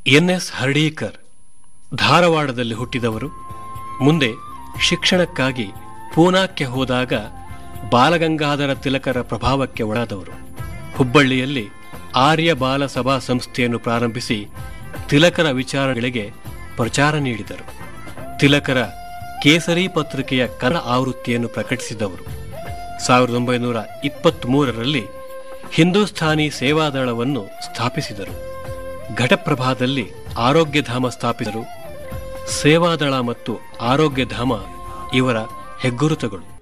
N S Hardikar ಧಾರವಾಡದಲ್ಲಿ ಹುಟ್ಟಿದವರು ಮುಂದೆ ಶಿಕ್ಷಣಕ್ಕಾಗಿ ಪೂನಾಕ್ಕೆ ಹೋದಾಗ ಬಾಲಗಂಗಾಧರ ತಿಲಕರ ಪ್ರಭಾವಕ್ಕೆ ಒಳಾದವರು ಹುಬ್ಬಳ್ಳಿಯಲ್ಲಿ ಆರ್ಯ ಬಾಲ ಸಭಾ ಸಂಸ್ಥೆಯನ್ನು ಪ್ರಾರಂಭಿಸಿ ತಿಲಕರ ವಿಚಾರಗಳಿಗೆ ಪ್ರಚಾರ ನೀಡಿದರು ತಿಲಕರ ಕೇಸರಿ ಪತ್ರಿಕೆಯ ಕನ್ನಡ ಆವೃತ್ತಿಯನ್ನು ಪ್ರಕಟಿಸಿದವರು ಸಾವಿರದ ಒಂಬೈನೂರ ಇಪ್ಪತ್ತ್ಮೂರರಲ್ಲಿ ಹಿಂದೂಸ್ಥಾನಿ ಸೇವಾದಳವನ್ನು ಸ್ಥಾಪಿಸಿದರು ಘಟಪ್ರಭಾದಲ್ಲಿ ಆರೋಗ್ಯಧಾಮ ಸ್ಥಾಪಿಸಿದರು ಸೇವಾದಳ ಮತ್ತು ಆರೋಗ್ಯಧಾಮ ಇವರ ಹೆಗ್ಗುರುತುಗಳು